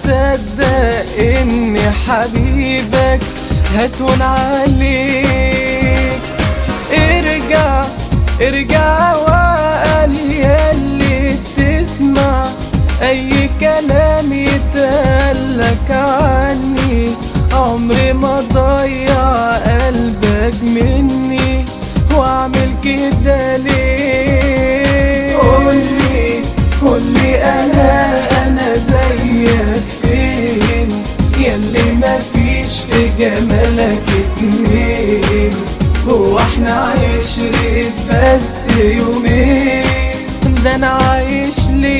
مصدق اني حبيبك هتون عليك ارجع ارجع وقال ياللي تسمع اي كلام يتقالك عني عمري ما ضيع قلبك مني واعمل كده ليه قولي قولي انا انا زيك فين ياللي مفيش في جمالك اتنين هو احنا عشرة بس يومين ده انا عايش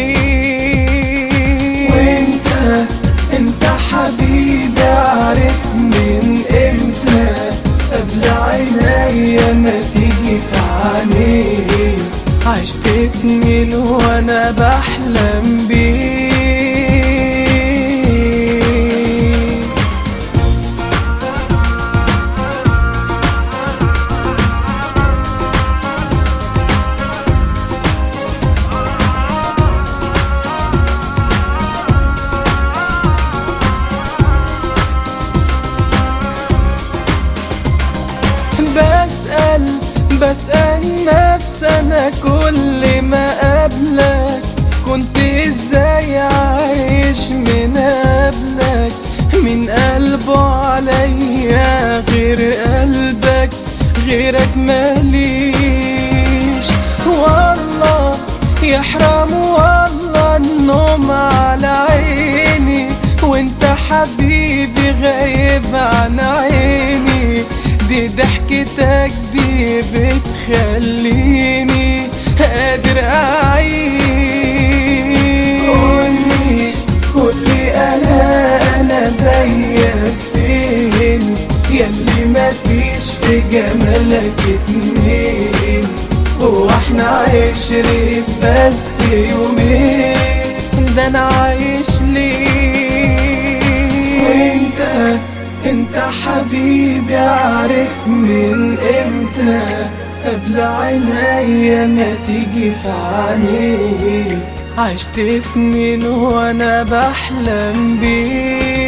ليه وانت انت حبيبي عارف من امتى قبل عينيا ما تيجي في عيني عشت سنين وانا بحلم بيك بسأل بسأل نفسي أنا كل ما قابلك كنت ازاي عايش من قبلك من قلبه عليا غير قلبك غيرك ماليش والله يحرم والله النوم على عيني وانت حبيبي غايب عن عيني دي ضحكتك دي بتخليني قادر اعيش قولي قولي انا انا زيك فين ياللي مفيش في جمالك اتنين هو احنا عشرة بس يومين ده انا عايش ليه وانت انت حبيبي عارف من امتى قبل عينيا ما تيجي في عيني عشت سنين وانا بحلم بيك